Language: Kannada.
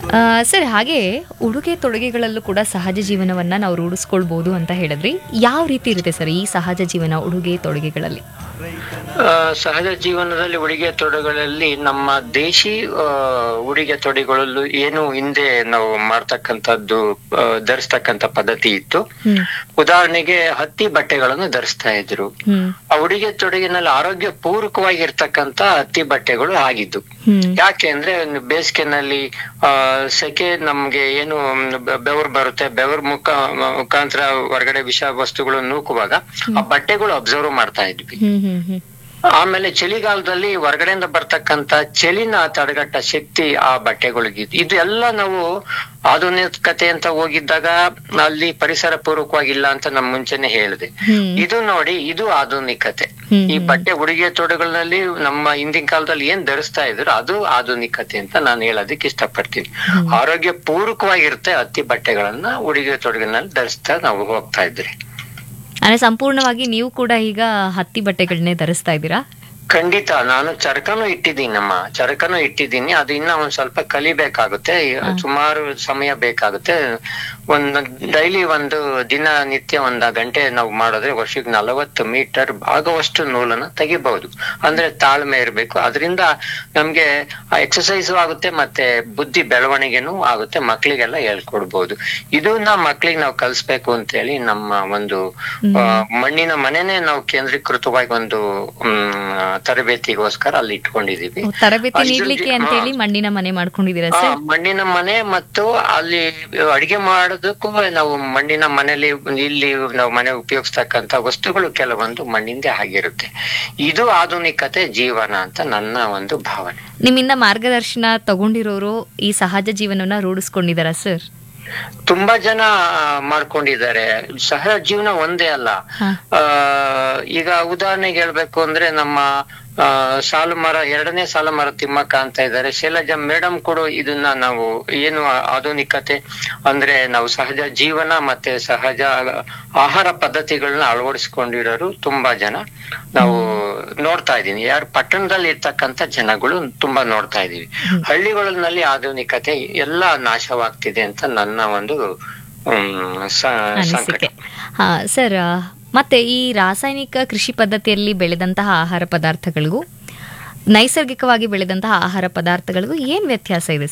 ಆ, ಸರ್ ಹಾಗೆ ಉಡುಗೆ ತೊಡುಗೆಗಳಲ್ಲೂ ಕೂಡ ಸಹಜ ಜೀವನವನ್ನ ನಾವು ರೂಢಿಸ್ಕೊಳ್ಬೋದು ಅಂತ ಹೇಳಿದ್ರಿ ಯಾವ ರೀತಿ ಇರುತ್ತೆ ಸರ್ ಈ ಸಹಜ ಜೀವನ ಉಡುಗೆ ತೊಡುಗೆಗಳಲ್ಲಿ ಆ, ಸಹಜ ಜೀವನದಲ್ಲಿ ಉಡುಗೆ ತೊಡುಗಳಲ್ಲಿ ನಮ್ಮ ದೇಶಿ ಆ, ಉಡುಗೆ ತೊಡುಗೆಗಳಲ್ಲೂ ಏನು ಹಿಂದೆ ನಾವು ಮಾಡ್ತಕ್ಕಂಥದ್ದು ಆ, ಧರಿಸ್ತಕ್ಕಂಥ ಪದ್ಧತಿ ಇತ್ತು ಹ್ಮ್ ಉದಾಹರಣೆಗೆ ಹತ್ತಿ ಬಟ್ಟೆಗಳನ್ನು ಧರಿಸ್ತಾ ಇದ್ರು ಹ್ಮ್ ಆ ಉಡುಗೆ ತೊಡುಗಿನಲ್ಲಿ ಆರೋಗ್ಯ ಪೂರಕವಾಗಿರ್ತಕ್ಕಂಥ ಹತ್ತಿ ಬಟ್ಟೆಗಳು ಆಗಿದ್ದು ಹ್ಮ್ ಯಾಕೆ ಅಂದ್ರೆ ಬೇಸಿಗೆನಲ್ಲಿ ಆ ಸೆಕೆ ನಮ್ಗೆ ಏನು ಬೆ- ಬೆವರು ಬರುತ್ತೆ ಬೆವರು ಮುಖ ಮುಖಾಂತರ ಹೊರಗಡೆ ವಿಷ ವಸ್ತುಗಳು ನೂಕುವಾಗ ಆ ಬಟ್ಟೆಗಳು ಅಬ್ಸರ್ವ್ ಮಾಡ್ತಾ ಇದ್ವಿ ಹ್ಮ್ ಹ್ಮ್ ಹ್ಮ್ ಆಮೇಲೆ ಚಳಿಗಾಲದಲ್ಲಿ ಹೊರಗಡೆಯಿಂದ ಬರ್ತಕ್ಕಂತ ಚಳಿನ ತಡೆಗಟ್ಟ ಶಕ್ತಿ ಆ ಬಟ್ಟೆಗಳಿಗಿತ್ತು ಇದು ಎಲ್ಲ ನಾವು ಆಧುನಿಕತೆ ಅಂತ ಹೋಗಿದ್ದಾಗ ಅಲ್ಲಿ ಪರಿಸರ ಪೂರ್ವಕವಾಗಿಲ್ಲ ಅಂತ ನಮ್ ಮುಂಚೆನೆ ಹೇಳಿದೆ ಹ್ಮ್ ಇದು ನೋಡಿ ಇದು ಆಧುನಿಕತೆ ಹ್ಮ್, ಈ ಬಟ್ಟೆ ಉಡುಗೆ ತೊಡುಗಳಲ್ಲಿ ನಮ್ಮ ಹಿಂದಿನ ಕಾಲದಲ್ಲಿ ಏನ್ ಧರಿಸ್ತಾ ಇದ್ರು ಅದು ಆಧುನಿಕತೆ ಅಂತ ನಾನು ಹೇಳೋದಕ್ಕೆ ಇಷ್ಟಪಡ್ತೀನಿ ಆರೋಗ್ಯ ಪೂರಕವಾಗಿರುತ್ತೆ ಹತ್ತಿ ಬಟ್ಟೆಗಳನ್ನ ಉಡುಗೆ ತೊಡುಗಿನಲ್ಲಿ ಧರಿಸ್ತಾ ನಾವು ಹೋಗ್ತಾ ಇದ್ರಿ ಅಂದ್ರೆ ಸಂಪೂರ್ಣವಾಗಿ ನೀವು ಕೂಡ ಈಗ ಹತ್ತಿ ಬಟ್ಟೆಗಳನ್ನೇ ಧರಿಸ್ತಾ ಇದ್ದೀರಾ ಖಂಡಿತ ನಾನು ಚರಕನು ಇಟ್ಟಿದ್ದೀನಿ ನಮ್ಮ ಚರಕನು ಇಟ್ಟಿದ್ದೀನಿ ಅದು ಇನ್ನ ಒಂದ್ ಸ್ವಲ್ಪ ಕಲಿಬೇಕಾಗುತ್ತೆ ಸುಮಾರು ಸಮಯ ಬೇಕಾಗುತ್ತೆ ಒಂದ್ ಡೈಲಿ ಒಂದು ದಿನ ನಿತ್ಯ ಒಂದ್ ಗಂಟೆ ನಾವು ಮಾಡಿದ್ರೆ ವರ್ಷಕ್ಕೆ ನಲವತ್ತು ಮೀಟರ್ ಆಗುವಷ್ಟು ನೂಲನ್ನ ತೆಗಿಬಹುದು ಅಂದ್ರೆ ತಾಳ್ಮೆ ಇರಬೇಕು ಅದರಿಂದ ನಮ್ಗೆ ಎಕ್ಸಸೈಸು ಆಗುತ್ತೆ ಮತ್ತೆ ಬುದ್ಧಿ ಬೆಳವಣಿಗೆನೂ ಆಗುತ್ತೆ ಮಕ್ಳಿಗೆಲ್ಲ ಹೇಳ್ಕೊಡ್ಬಹುದು ಇದನ್ನ ಮಕ್ಳಿಗೆ ನಾವು ಕಲಿಸ್ಬೇಕು ಅಂತ ಹೇಳಿ ನಮ್ಮ ಒಂದು ಆ, ಮಣ್ಣಿನ ಮನೆನೇ ನಾವು ಕೇಂದ್ರೀಕೃತವಾಗಿ ಒಂದು ಹ್ಮ್ ತರಬೇತಿಗೋಸ್ಕರ ಅಲ್ಲಿ ಇಟ್ಕೊಂಡಿದೀವಿ ಓ, ತರಬೇತಿ ಅಷ್ಟ್ರ ನೀಡ್ಲಿಕ್ಕೆ ಜಿ- ಅಂತ ಹೇಳಿ ಮಣ್ಣಿನ ಮನೆ ಮಾಡ್ಕೊಂಡಿದ್ದೀರಾ ಆ, ಸರ್ ಮಣ್ಣಿನ ಮನೆ ಮತ್ತು ಅಲ್ಲಿ ಅಡಿಗೆ ಮಾಡೋದಕ್ಕೂ ನಾವು ಮಣ್ಣಿನ ಮನೆಯಲ್ಲಿ ಇಲ್ಲಿ ನಾವು ಮನೆ ಉಪಯೋಗಿಸ್ತಕ್ಕಂತ ವಸ್ತುಗಳು ಕೆಲವೊಂದು ಮಣ್ಣಿಂದೇ ಆಗಿರುತ್ತೆ ಇದು ಆಧುನಿಕತೆ ಜೀವನ ಅಂತ ನನ್ನ ಒಂದು ಭಾವನೆ ನಿಮ್ಮಿಂದ ಮಾರ್ಗದರ್ಶನ ತಗೊಂಡಿರೋರು ಈ ಸಹಜ ಜೀವನವನ್ನ ರೂಢಿಸ್ಕೊಂಡಿದಾರಾ ಸರ್ ತುಂಬಾ ಜನ ಆ, ಮಾಡ್ಕೊಂಡಿದ್ದಾರೆ ಸಹಜ ಜೀವನ ಒಂದೇ ಅಲ್ಲ ಹಾ. ಆ ಈಗ ಉದಾಹರಣೆಗೆ ಹೇಳ್ಬೇಕು ಅಂದ್ರೆ ನಮ್ಮ ಆ, ಸಾಲು ಮರ ಎರಡನೇ ಸಾಲು ಮರ ತಿಮ್ಮಕ್ಕ ಅಂತ ಇದ್ದಾರೆ ಶೈಲಜಾ ಮೇಡಮ್ ಕೂಡ ಇದನ್ನ ನಾವು ಏನು ಆಧುನಿಕತೆ ಅಂದ್ರೆ ನಾವು ಸಹಜ ಜೀವನ ಮತ್ತೆ ಸಹಜ ಆಹಾರ ಪದ್ಧತಿಗಳನ್ನ ಅಳವಡಿಸ್ಕೊಂಡಿರೋರು ತುಂಬಾ ಜನ ನಾವು ನೋಡ್ತಾ ಇದೀನಿ ಯಾರು ಪಟ್ಟಣದಲ್ಲಿ ಇರ್ತಕ್ಕಂಥ ಜನಗಳು ತುಂಬಾ ನೋಡ್ತಾ ಇದೀವಿ ಹಳ್ಳಿಗಳಲ್ಲಿ ಆಧುನಿಕತೆ ಎಲ್ಲ ನಾಶವಾಗ್ತಿದೆ ಅಂತ ನನ್ನ ಒಂದು ಹ್ಮ್, ಸ- ಸಂಕಟ ಅನಿಸಿಕೆ ಹಾ ಸರ್ ಆ, ಮತ್ತೆ ಈ ರಾಸಾಯನಿಕ ಕೃಷಿ ಪದ್ಧತಿಯಲ್ಲಿ ಬೆಳೆದಂತಹ ಆಹಾರ ಪದಾರ್ಥಗಳಿಗೂ ನೈಸರ್ಗಿಕವಾಗಿ ಬೆಳೆದಂತಹ ಆಹಾರ ಪದಾರ್ಥಗಳಿಗೂ ಏನ್ ವ್ಯತ್ಯಾಸ ಇದೆ